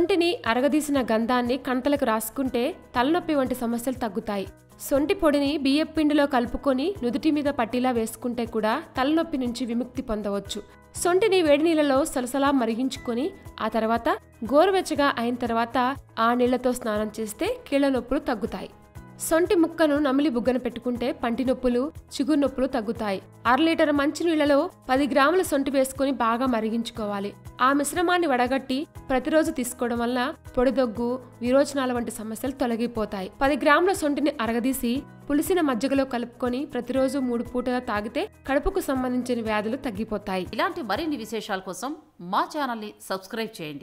సొంటిని అరగదీసిన గంధాన్ని కంతలకు రాసుకుంటే తలనొప్పి వంటి సమస్యలు తగ్గుతాయి సొంటి పొడిని బియ్యపు పిండిలో కలుపుకొని నుదుటి మీద పట్టీలా వేసుకుంటే కూడా తలనొప్పి నుంచి విముక్తి పొందవచ్చు సొంటిని వేడి నీళ్ళలో సలసలా మరిగించుకొని ఆ తర్వాత గోరువెచ్చగా అయిన తర్వాత ఆ నీళ్లతో స్నానం చేస్తే కీళ్ల నొప్పులు తగ్గుతాయి సొంటి ముక్కను నమిలి బుగ్గన పెట్టుకుంటే పంటి నొప్పులు చిగురు నొప్పులు తగ్గుతాయి అర లీటర్ మంచినీళ్లలో పది గ్రాముల సొంటి వేసుకొని బాగా మరిగించుకోవాలి ఆ మిశ్రమాన్ని వడగట్టి ప్రతిరోజు తీసుకోవడం వల్ల పొడిదొగ్గు విరోచనాల వంటి సమస్యలు తొలగిపోతాయి పది గ్రాముల సొంటిని అరగదీసి పులిసిన మజ్జిగలో కలుపుకొని ప్రతిరోజు మూడు పూటలా తాగితే కడుపుకు సంబంధించిన వ్యాధులు తగ్గిపోతాయి ఇలాంటి మరిన్ని విశేషాల కోసం మా ఛానల్ని సబ్స్క్రైబ్ చేయండి